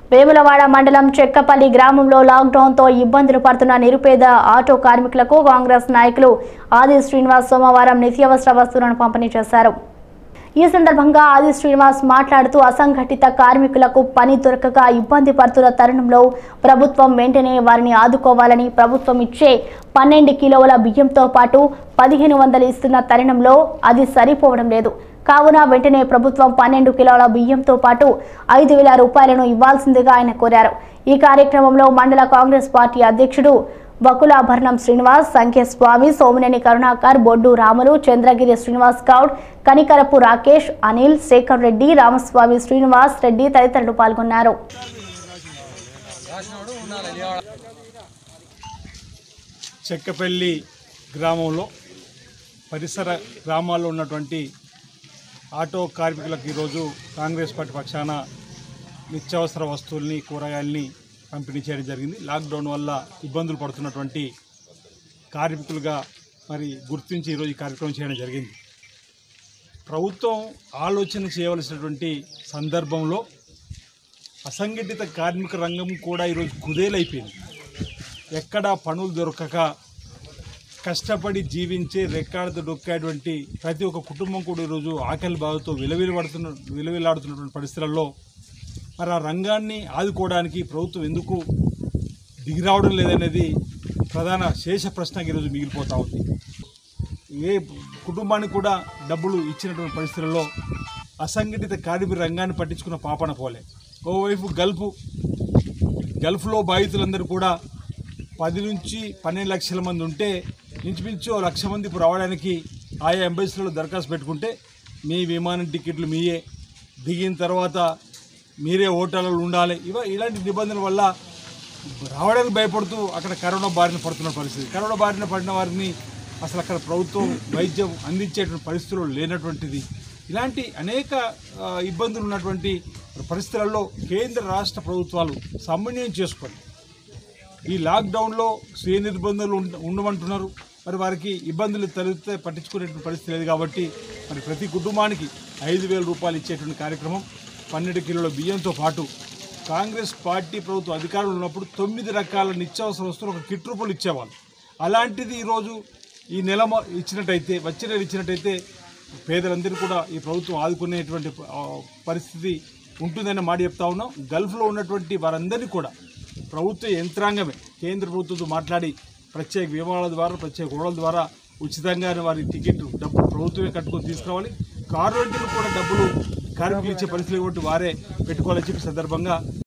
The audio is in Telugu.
వేములవాడ మండలం చెక్కపల్లి గ్రామంలో లాక్డౌన్తో ఇబ్బందులు పడుతున్న నిరుపేద ఆటో కార్మికులకు కాంగ్రెస్ నాయకులు ఆది శ్రీనివాస్ సోమవారం నిత్యావసర వస్తువులను పంపిణీ చేశారు ఈ సందర్భంగా ఆది శ్రీనివాస్ మాట్లాడుతూ అసంఘటిత కార్మికులకు పని దొరకక ఇబ్బంది పడుతున్న తరుణంలో ప్రభుత్వం వెంటనే వారిని ఆదుకోవాలని ప్రభుత్వం ఇచ్చే పన్నెండు కిలోల బియ్యంతో పాటు పదిహేను వందలు ఇస్తున్న తరుణంలో అది సరిపోవడం లేదు కావున వెంటనే ప్రభుత్వం పన్నెండు కిలోల బియ్యంతో పాటు ఐదు వేల రూపాయలను ఇవ్వాల్సిందిగా ఆయన కోరారు ఈ కార్యక్రమంలో మండల కాంగ్రెస్ పార్టీ అధ్యక్షుడు వకులాభరణం శ్రీనివాస్ సంఖ్య స్వామి సోమినేని కరుణాకర్ బొడ్డు రాములు చంద్రగిరి శ్రీనివాస్ గౌడ్ కనికరపు రాకేష్ అనిల్ శేఖర్ రెడ్డి రామస్వామి శ్రీనివాస్ రెడ్డి తదితరులు పాల్గొన్నారు చెక్కపల్లి గ్రామంలో పరిసర గ్రామాల్లో ఉన్నటువంటి ఆటో కార్మికులకు ఈరోజు కాంగ్రెస్ పార్టీ పక్షాన నిత్యావసర వస్తువుల్ని కూరగాయల్ని పంపిణీ చేయడం జరిగింది లాక్డౌన్ వల్ల ఇబ్బందులు పడుతున్నటువంటి కార్మికులుగా మరి గుర్తించి ఈరోజు ఈ కార్యక్రమం చేయడం జరిగింది ప్రభుత్వం ఆలోచన చేయవలసినటువంటి సందర్భంలో అసంఘటిత కార్మిక రంగం కూడా ఈరోజు కుదేలైపోయింది ఎక్కడా పనులు దొరకక కష్టపడి జీవించే రెక్కాడితో డొక్కేటువంటి ప్రతి ఒక్క కుటుంబం కూడా ఈరోజు ఆకలి బాధతో విలవిలబడుతున్న విలవిలాడుతున్నటువంటి పరిస్థితులలో మరి ఆ రంగాన్ని ఆదుకోవడానికి ప్రభుత్వం ఎందుకు దిగిరావడం లేదనేది ప్రధాన శేష ప్రశ్నగా ఈరోజు మిగిలిపోతూ ఉంది ఏ కుటుంబానికి కూడా డబ్బులు ఇచ్చినటువంటి పరిస్థితులలో అసంఘటిత కార్మిక రంగాన్ని పట్టించుకున్న పాపన పోలే ఓవైపు గల్ఫ్ గల్ఫ్లో బాధితులందరూ కూడా పది నుంచి పన్నెండు లక్షల మంది ఉంటే ఇంచుమించు ఓ లక్ష మంది ఇప్పుడు రావడానికి ఆయా ఎంబసీలలో దరఖాస్తు పెట్టుకుంటే మీ విమానం టికెట్లు మీయే దిగిన తర్వాత మీరే హోటల్లో ఉండాలి ఇవ ఇలాంటి నిబంధనల వల్ల రావడానికి భయపడుతూ అక్కడ కరోనా బారిన పడుతున్న పరిస్థితి కరోనా బారిన పడిన వారిని అసలు అక్కడ ప్రభుత్వం వైద్యం అందించేటువంటి పరిస్థితులు లేనటువంటిది ఇలాంటి అనేక ఆ, ఇబ్బందులు ఉన్నటువంటి పరిస్థితులలో కేంద్ర రాష్ట్ర ప్రభుత్వాలు సమన్వయం చేసుకొని ఈ లాక్డౌన్లో స్వీయ నిర్బంధాలు ఉండ- ఉండమంటున్నారు మరి వారికి ఇబ్బందులు తలెత్తే పట్టించుకునేటువంటి పరిస్థితి లేదు కాబట్టి మరి ప్రతి కుటుంబానికి ఐదు వేల రూపాయలు ఇచ్చేటువంటి కార్యక్రమం పన్నెండు కిలోల బియ్యంతో పాటు కాంగ్రెస్ పార్టీ ప్రభుత్వం అధికారంలో ఉన్నప్పుడు తొమ్మిది రకాల నిత్యావసర వస్తువులు ఒక కిట్ రూపాయలు ఇచ్చేవాళ్ళు అలాంటిది ఈరోజు ఈ నెల మొ- ఇచ్చినట్టయితే వచ్చే నెల ఇచ్చినట్టయితే పేదలందరూ కూడా ఈ ప్రభుత్వం ఆదుకునేటువంటి ఆ, పరిస్థితి ఉంటుందని మాట చెప్తా ఉన్నాం గల్ఫ్లో ఉన్నటువంటి వారందరినీ కూడా ప్రభుత్వ యంత్రాంగమే కేంద్ర ప్రభుత్వంతో మాట్లాడి ప్రత్యేక విమానాల ద్వారా ప్రత్యేక ఓడల ద్వారా ఉచితంగా వారి టికెట్ డబ్బులు ప్రభుత్వమే కట్టుకొని తీసుకురావాలి కారు రెంట్లు కూడా డబ్బులు కార్మికులు ఇచ్చే పరిస్థితులు కాబట్టి వారే పెట్టుకోవాలని చెప్పి సందర్భంగా